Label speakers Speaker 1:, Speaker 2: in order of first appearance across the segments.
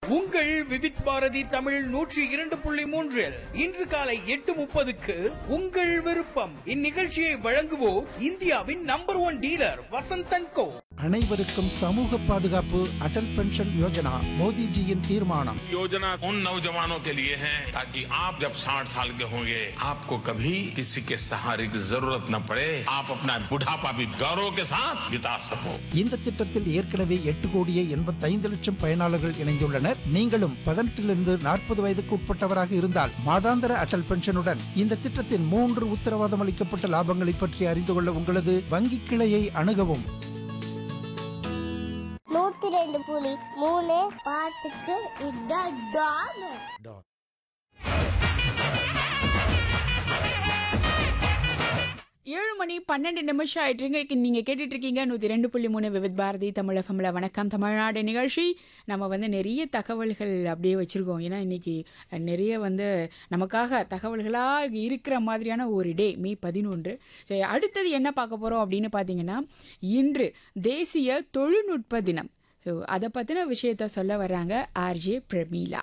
Speaker 1: உங்கள் விவித் பாரதி தமிழ் நூற்றி இரண்டு புள்ளி மூன்றில் இன்று காலை எட்டு முப்பதுக்கு உங்கள் விருப்பம் இந்நிகழ்ச்சியை வழங்குவோர் இந்தியாவின் number one dealer Vasanthan co
Speaker 2: அனைவருக்கும் சமூக பாதுகாப்பு அடல் பென்ஷன் யோஜனா மோடிஜியின் தீர்மானம்
Speaker 3: योजना उन नौजवानों के लिए है ताकि आप जब 60 साल के होंगे आपको कभी किसी के सहारे की जरूरत न पड़े आप अपना बुढ़ापा भी गौरव के साथ बिता सको
Speaker 2: இந்த திட்டத்தில் ஏற்கனவே எட்டு கோடியே எண்பத்தைந்து லட்சம் பயனாளர்கள் இணைந்துள்ளனர் நீங்களும் பதினெட்டிலிருந்து நாற்பது வயதுக்கு உட்பட்டவராக இருந்தால் மாதாந்திர அடல் பென்ஷனுடன் இந்த திட்டத்தின் மூன்று உத்தரவாதம் அளிக்கப்பட்ட லாபங்களை பற்றி அறிந்து கொள்ள உங்களது வங்கி கிளையை அணுகவும்
Speaker 4: நூத்தி ரெண்டு புலி மூணு பாட்டுக்கு இதான் டான்
Speaker 5: ஏழு மணி பன்னெண்டு நிமிஷம் ஆயிட்டுருங்க நீங்கள் கேட்டுட்டு இருக்கீங்க நூற்றி ரெண்டு புள்ளி மூணு விவித் பாரதி தமிழ் எஃப்எம்ல வணக்கம் தமிழ்நாடு நிகழ்ச்சி நம்ம வந்து நிறைய தகவல்கள் அப்படியே வச்சுருக்கோம் ஏன்னா இன்னைக்கு நிறைய வந்து நமக்காக தகவல்களாக இருக்கிற மாதிரியான ஒரு டே மே பதினொன்று சரி அடுத்தது என்ன பார்க்க போகிறோம் அப்படின்னு பார்த்தீங்கன்னா இன்று தேசிய தொழில்நுட்ப தினம் ஸோ அதை பற்றின விஷயத்த சொல்ல வர்றாங்க ஆர்ஜே பிரமீளா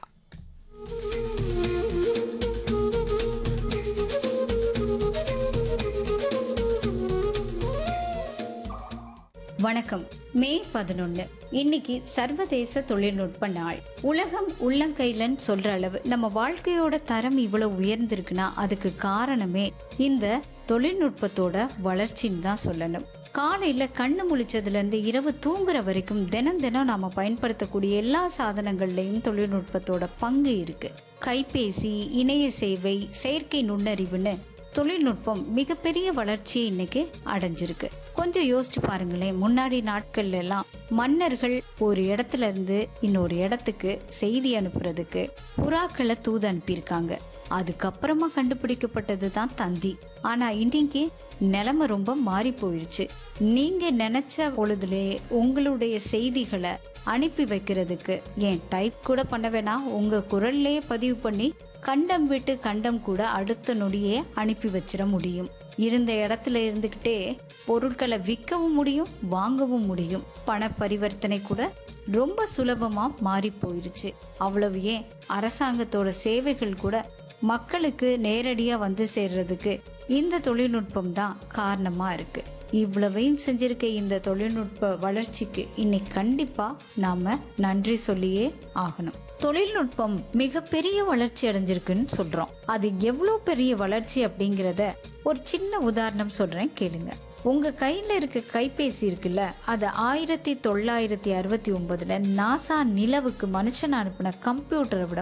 Speaker 6: வணக்கம் மே பதினொன்று இன்னைக்கு சர்வதேச தொழில்நுட்ப நாள் உலகம் உள்ளங்கையிலன்னு சொல்ற அளவு நம்ம வாழ்க்கையோட தரம் இவ்வளவு உயர்ந்திருக்குன்னா அதுக்கு காரணமே இந்த தொழில்நுட்பத்தோட வளர்ச்சின்னு தான் சொல்லணும் காலையில் கண்ணு முழிச்சதுலேருந்து இரவு தூங்குற வரைக்கும் தினம் தினம் நாம் பயன்படுத்தக்கூடிய எல்லா சாதனங்கள்லையும் தொழில்நுட்பத்தோட பங்கு இருக்கு கைபேசி இணைய சேவை செயற்கை நுண்ணறிவுன்னு தொழில்நுட்பம் மிகப்பெரிய வளர்ச்சியை இன்னைக்கு அடைஞ்சிருக்கு கொஞ்சம் யோசிச்சு பாருங்களேன் முன்னாடி நாட்கள்ல எல்லாம் மன்னர்கள் ஒரு இடத்துல இருந்து இன்னொரு இடத்துக்கு செய்தி அனுப்புறதுக்கு புறாக்களை தூது அனுப்பியிருக்காங்க அதுக்கப்புறமா கண்டுபிடிக்கப்பட்டது தான் தந்தி ஆனா இன்னைக்கு நிலைமை ரொம்ப மாறி போயிருச்சு நீங்க நினைச்ச பொழுதுலே உங்களுடைய செய்திகளை அனுப்பி வைக்கிறதுக்கு ஏன் டைப் கூட பண்ண வேணாம் உங்க குரல்லே பதிவு பண்ணி கண்டம் விட்டு கண்டம் கூட அடுத்த நொடியே அனுப்பி வச்சிட முடியும் இருந்த இடத்துல இருந்துக்கிட்டே பொருட்களை விற்கவும் முடியும் வாங்கவும் முடியும் பண பரிவர்த்தனை கூட ரொம்ப சுலபமா மாறி போயிருச்சு அவ்வளவு ஏன் அரசாங்கத்தோட சேவைகள் கூட மக்களுக்கு நேரடியா வந்து சேர்றதுக்கு இந்த தொழில்நுட்பம் தான் காரணமா இருக்கு இவ்வளவையும் செஞ்சிருக்க இந்த தொழில்நுட்ப வளர்ச்சிக்கு இன்னைக்கு கண்டிப்பா நாம நன்றி சொல்லியே ஆகணும் தொழில்நுட்பம் மிகப்பெரிய வளர்ச்சி அடைஞ்சிருக்குன்னு சொல்றோம் அது எவ்வளோ பெரிய வளர்ச்சி அப்படிங்கிறத ஒரு சின்ன உதாரணம் சொல்றேன் கேளுங்க உங்க கையில இருக்க கைபேசி இருக்குல்ல அது ஆயிரத்தி தொள்ளாயிரத்தி அறுபத்தி ஒன்பதுல நாசா நிலவுக்கு மனுஷன் அனுப்பின கம்ப்யூட்டரை விட